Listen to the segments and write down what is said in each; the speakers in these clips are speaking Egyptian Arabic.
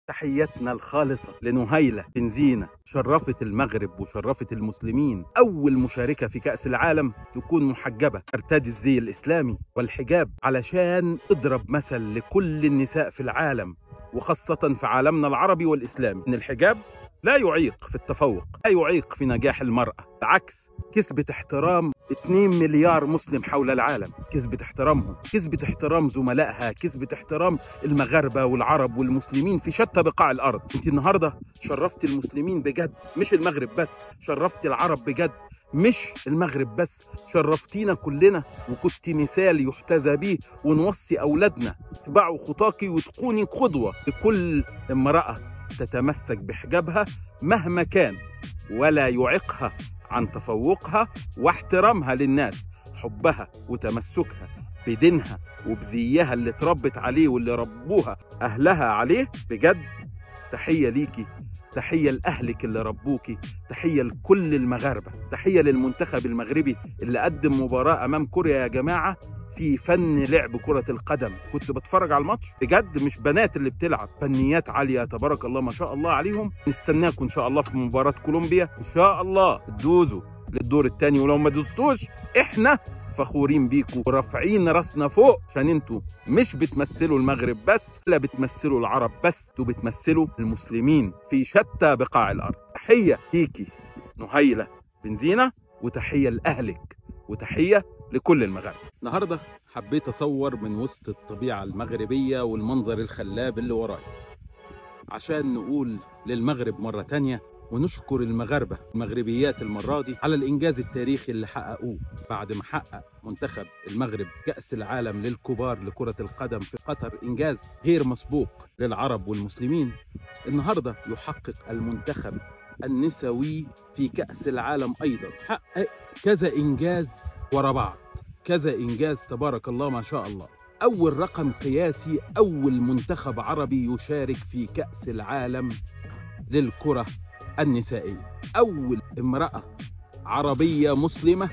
تحياتنا الخالصة لنهيلة بنزينة شرفت المغرب وشرفت المسلمين أول مشاركة في كأس العالم تكون محجبة ترتدي الزي الإسلامي والحجاب علشان تضرب مثل لكل النساء في العالم وخاصة في عالمنا العربي والإسلامي إن الحجاب لا يعيق في التفوق لا يعيق في نجاح المرأة بالعكس كسبت احترام 2 مليار مسلم حول العالم كسبت احترامهم كسبت احترام زملائها كسبت احترام المغاربة والعرب والمسلمين في شتى بقاع الأرض انت النهاردة شرفت المسلمين بجد مش المغرب بس شرفت العرب بجد مش المغرب بس شرفتينا كلنا وكنت مثال يحتذى به ونوصي أولادنا اتبعوا خطاكي وتكوني قدوة لكل امرأة تتمسك بحجابها مهما كان ولا يعيقها عن تفوقها واحترامها للناس حبها وتمسكها بدينها وبزيها اللي اتربت عليه واللي ربوها أهلها عليه بجد تحية ليكي تحية لأهلك اللي ربوكي تحية لكل المغاربة تحية للمنتخب المغربي اللي قدم مباراة أمام كوريا يا جماعة في فن لعب كرة القدم كنت بتفرج على الماتش بجد مش بنات اللي بتلعب فنيات عالية تبارك الله ما شاء الله عليهم نستناكم إن شاء الله في مباراة كولومبيا إن شاء الله تدوزوا للدور الثاني ولو ما دوستوش إحنا فخورين بيكم ورافعين راسنا فوق عشان انتوا مش بتمثلوا المغرب بس لا بتمثلوا العرب بس انتوا بتمثلوا المسلمين في شتى بقاع الارض تحيه ليكي نهيله بنزينه وتحيه لاهلك وتحيه لكل المغاربه النهارده حبيت اصور من وسط الطبيعه المغربيه والمنظر الخلاب اللي ورايا عشان نقول للمغرب مره تانيه ونشكر المغاربة المغربيات المرة دي على الإنجاز التاريخي اللي حققوه بعد ما حقق منتخب المغرب كأس العالم للكبار لكرة القدم في قطر إنجاز غير مسبوق للعرب والمسلمين النهاردة يحقق المنتخب النسوي في كأس العالم أيضا حقق كذا إنجاز ورا بعض كذا إنجاز تبارك الله ما شاء الله أول رقم قياسي أول منتخب عربي يشارك في كأس العالم للكرة النسائية أول امرأة عربية مسلمة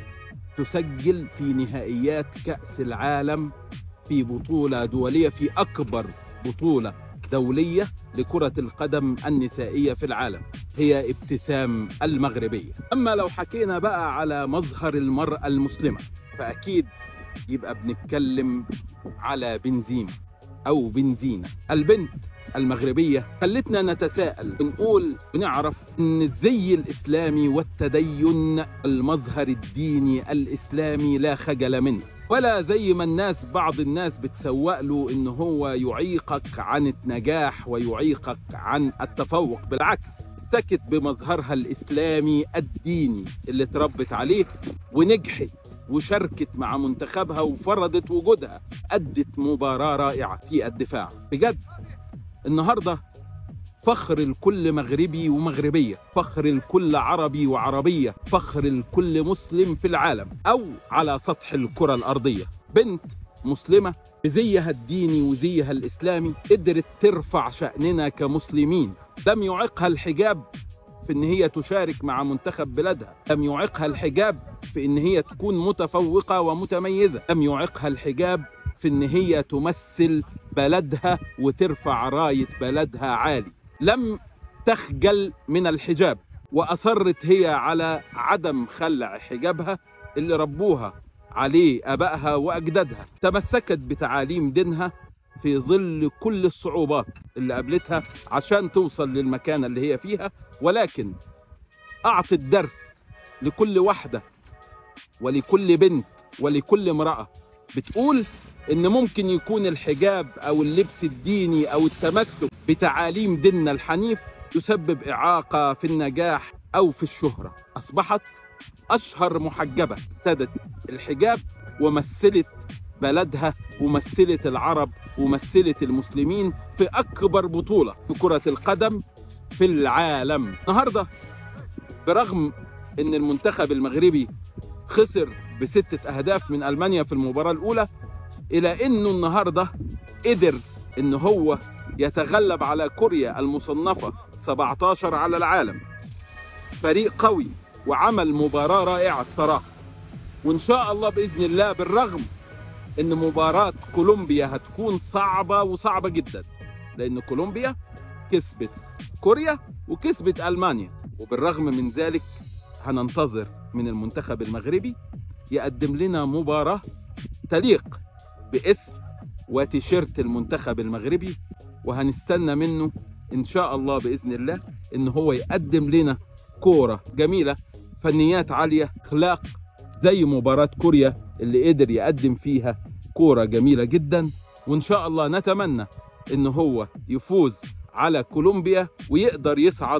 تسجل في نهائيات كأس العالم في بطولة دولية في أكبر بطولة دولية لكرة القدم النسائية في العالم هي ابتسام المغربية أما لو حكينا بقى على مظهر المرأة المسلمة فأكيد يبقى بنتكلم على بنزيمة أو بنزينة البنت المغربية خلتنا نتساءل بنقول بنعرف ان الزي الاسلامي والتدين المظهر الديني الاسلامي لا خجل منه ولا زي ما الناس بعض الناس بتسوق له ان هو يعيقك عن النجاح ويعيقك عن التفوق بالعكس سكت بمظهرها الاسلامي الديني اللي اتربت عليه ونجحت وشاركت مع منتخبها وفرضت وجودها أدت مباراة رائعة في الدفاع بجد النهارده فخر الكل مغربي ومغربية فخر الكل عربي وعربية فخر الكل مسلم في العالم أو على سطح الكرة الأرضية بنت مسلمة بزيها الديني وزيها الإسلامي قدرت ترفع شأننا كمسلمين لم يعقها الحجاب في ان هي تشارك مع منتخب بلادها لم يعقها الحجاب في ان هي تكون متفوقة ومتميزة لم يعقها الحجاب في ان هي تمثل بلدها وترفع راية بلدها عالي لم تخجل من الحجاب وأصرت هي على عدم خلع حجابها اللي ربوها عليه أبائها وأجدادها تمسكت بتعاليم دينها في ظل كل الصعوبات اللي قابلتها عشان توصل للمكانة اللي هي فيها ولكن أعطت درس لكل واحدة ولكل بنت ولكل امرأة بتقول ان ممكن يكون الحجاب او اللبس الديني او التمسك بتعاليم ديننا الحنيف يسبب اعاقه في النجاح او في الشهره اصبحت اشهر محجبه ابتدت الحجاب ومثلت بلدها ومثلت العرب ومثلت المسلمين في اكبر بطوله في كره القدم في العالم النهارده برغم ان المنتخب المغربي خسر بستة أهداف من ألمانيا في المباراة الأولى إلى أنه النهاردة قدر أن هو يتغلب على كوريا المصنفة 17 على العالم فريق قوي وعمل مباراة رائعة الصراحة وإن شاء الله بإذن الله بالرغم أن مباراة كولومبيا هتكون صعبة وصعبة جدا لأن كولومبيا كسبت كوريا وكسبت المانيا وبالرغم من ذلك هننتظر من المنتخب المغربي يقدم لنا مباراه تليق باسم وتيشيرت المنتخب المغربي وهنستنى منه ان شاء الله باذن الله ان هو يقدم لنا كوره جميله فنيات عاليه اخلاق زي مباراه كوريا اللي قدر يقدم فيها كوره جميله جدا وان شاء الله نتمنى ان هو يفوز على كولومبيا ويقدر يصعد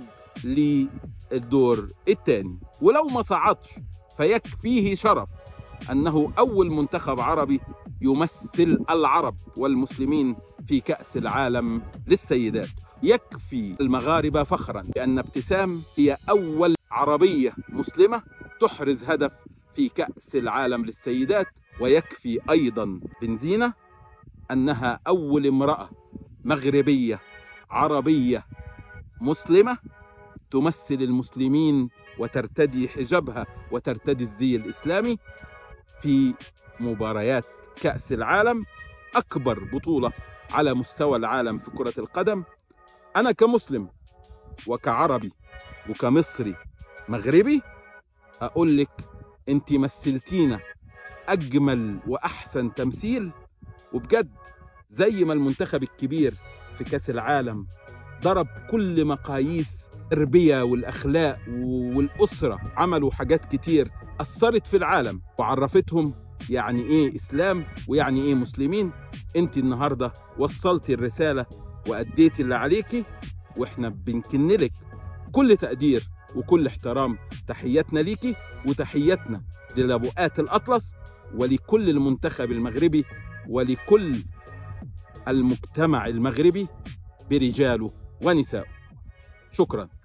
للدور الثاني ولو ما صعدش فيكفيه شرف انه اول منتخب عربي يمثل العرب والمسلمين في كاس العالم للسيدات يكفي المغاربه فخرا بان ابتسام هي اول عربيه مسلمه تحرز هدف في كاس العالم للسيدات ويكفي ايضا بنزينه انها اول امراه مغربيه عربيه مسلمه تمثل المسلمين وترتدي حجابها وترتدي الزي الاسلامي في مباريات كاس العالم اكبر بطوله على مستوى العالم في كره القدم انا كمسلم وكعربي وكمصري مغربي اقول لك انت مثلتينا اجمل واحسن تمثيل وبجد زي ما المنتخب الكبير في كاس العالم ضرب كل مقاييس التربية والأخلاق والأسرة عملوا حاجات كتير أثرت في العالم وعرفتهم يعني إيه إسلام ويعني إيه مسلمين أنت النهاردة وصلتي الرسالة وأديتي اللي عليكي وإحنا بنكنلك كل تقدير وكل احترام تحياتنا ليكي وتحياتنا للابوات الأطلس ولكل المنتخب المغربي ولكل المجتمع المغربي برجاله ونسائه شكرا